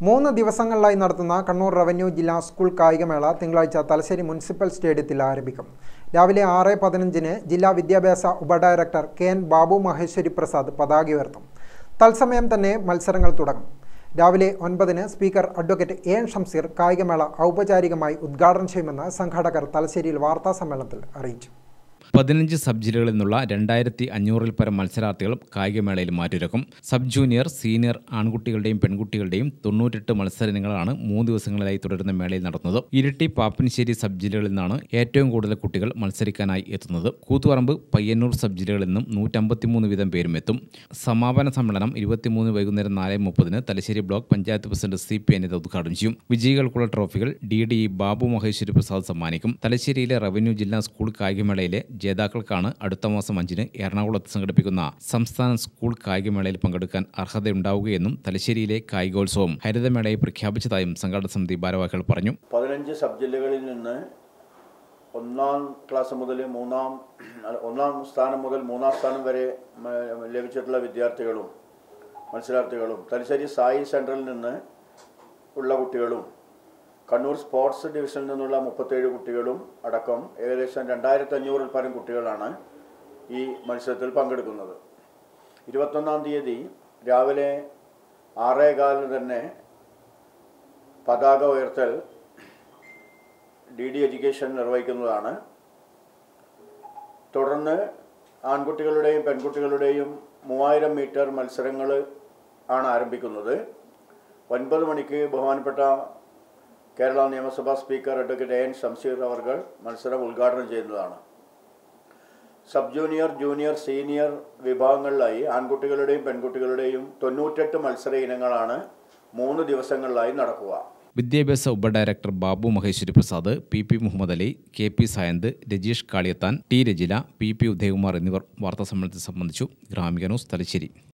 മൂന്ന് ദിവസങ്ങളിലായി നടത്തുന്ന കണ്ണൂർ റവന്യൂ ജില്ലാ സ്കൂൾ കായികമേള തിങ്കളാഴ്ച തലശ്ശേരി മുനിസിപ്പൽ സ്റ്റേഡിയത്തിൽ ആരംഭിക്കും രാവിലെ ആറ് പതിനഞ്ചിന് ജില്ലാ വിദ്യാഭ്യാസ ഉപഡയറക്ടർ കെ എൻ ബാബു മഹേശ്വരി പ്രസാദ് പതാക ഉയർത്തും തത്സമയം തന്നെ മത്സരങ്ങൾ തുടങ്ങും രാവിലെ ഒൻപതിന് speaker advocate A N Shamseer കായികമേള ഔപചാരികമായി ഉദ്ഘാടനം ചെയ്യുമെന്ന് സംഘാടകർ തലശ്ശേരിയിൽ വാർത്താസമ്മേളനത്തിൽ അറിയിച്ചു പതിനഞ്ച് സബ് ജില്ലകളിൽ നിന്നുള്ള രണ്ടായിരത്തി അഞ്ഞൂറിൽ പരം മത്സരാർത്ഥികൾ കായികമേളയിൽ മാറ്റുരക്കും സബ് ജൂനിയർ സീനിയർ ആൺകുട്ടികളുടെയും പെൺകുട്ടികളുടെയും തൊണ്ണൂറ്റെട്ട് മത്സരങ്ങളാണ് മൂന്ന് ദിവസങ്ങളിലായി തുടരുന്ന മേളയിൽ നടത്തുന്നത് ഇരിട്ടി പാപ്പനശ്ശേരി സബ് ജില്ലകളിൽ നിന്നാണ് ഏറ്റവും കൂടുതൽ കുട്ടികൾ മത്സരിക്കാനായി എത്തുന്നത് കൂത്തുപറമ്പ് പയ്യന്നൂർ സബ് ജില്ലകളിൽ നിന്നും നൂറ്റമ്പത്തിമൂന്ന് വീതം പേരും എത്തും സമാപന സമ്മേളനം ഇരുപത്തിമൂന്ന് വൈകുന്നേരം നാല് മുപ്പതിന് Thalassery block panchayat president C P Anitha ഉദ്ഘാടനം ചെയ്യും വിജയികൾക്കുള്ള ട്രോഫികൾ D D E Babu Maheshwari Prasad സമ്മാനിക്കും തലശ്ശേരിയിലെ റവന്യൂ ജില്ലാ സ്കൂൾ കായികമേളയിലെ ജേതാക്കൾക്കാണ് അടുത്ത മാസം അഞ്ചിന് എറണാകുളത്ത് സംഘടിപ്പിക്കുന്ന സംസ്ഥാന സ്കൂൾ കായികമേളയിൽ പങ്കെടുക്കാൻ അർഹതയുണ്ടാവുകയെന്നും തലശ്ശേരിയിലെ കായികോത്സവം ഹരിതമേളയെ പ്രഖ്യാപിച്ചതായും സംഘാടക സമിതി ഭാരവാഹികൾ പറഞ്ഞു പതിനഞ്ച് സബ് ജില്ലകളിൽ നിന്ന് ഒന്നാം ക്ലാസ് മുതൽ മൂന്നാം അല്ല, ഒന്നാം സ്ഥാനം മുതൽ മൂന്നാം സ്ഥാനം വരെ മ, ലഭിച്ചിട്ടുള്ള വിദ്യാർത്ഥികളും മത്സരാർത്ഥികളും തലശ്ശേരി സായി സെൻറ്ററിൽ നിന്ന് ഉള്ള കുട്ടികളും കണ്ണൂർ സ്പോർട്സ് ഡിവിഷനിൽ നിന്നുള്ള മുപ്പത്തേഴ് കുട്ടികളും അടക്കം ഏകദേശം രണ്ടായിരത്തി അഞ്ഞൂറിൽ പരം കുട്ടികളാണ് ഈ മത്സരത്തിൽ പങ്കെടുക്കുന്നത് ഇരുപത്തൊന്നാം തീയതി രാവിലെ ആറേകാലിന് തന്നെ പതാക ഉയർത്തൽ ഡി ഡി എഡ്യൂക്കേഷൻ നിർവഹിക്കുന്നതാണ് തുടർന്ന് ആൺകുട്ടികളുടെയും പെൺകുട്ടികളുടെയും മൂവായിരം മീറ്റർ മത്സരങ്ങൾ ആണ് ആരംഭിക്കുന്നത് ഒൻപത് മണിക്ക് ബഹുമാനപ്പെട്ട കേരള നിയമസഭാ speaker advocate A N Shamseer അവർ മത്സരം ഉദ്ഘാടനം ചെയ്യുന്നതാണ് സബ് ജൂനിയർ ജൂനിയർ സീനിയർ വിഭാഗങ്ങളിലായി ആൺകുട്ടികളുടെയും പെൺകുട്ടികളുടെയും തൊണ്ണൂറ്റെട്ട് മത്സര ഇനങ്ങളാണ് മൂന്ന് ദിവസങ്ങളിലായി നടക്കുക വിദ്യാഭ്യാസ ഉപഡയറക്ടർ Babu Maheshwari Prasad P P Muhammad Ali K P Sayanth Rajeesh Kaliyathan T Rajila P P Udayakumar എന്നിവർ വാർത്താസമ്മേളനത്തിൽ സംബന്ധിച്ചു ഗ്രാമിക ന്യൂസ് തലശ്ശേരി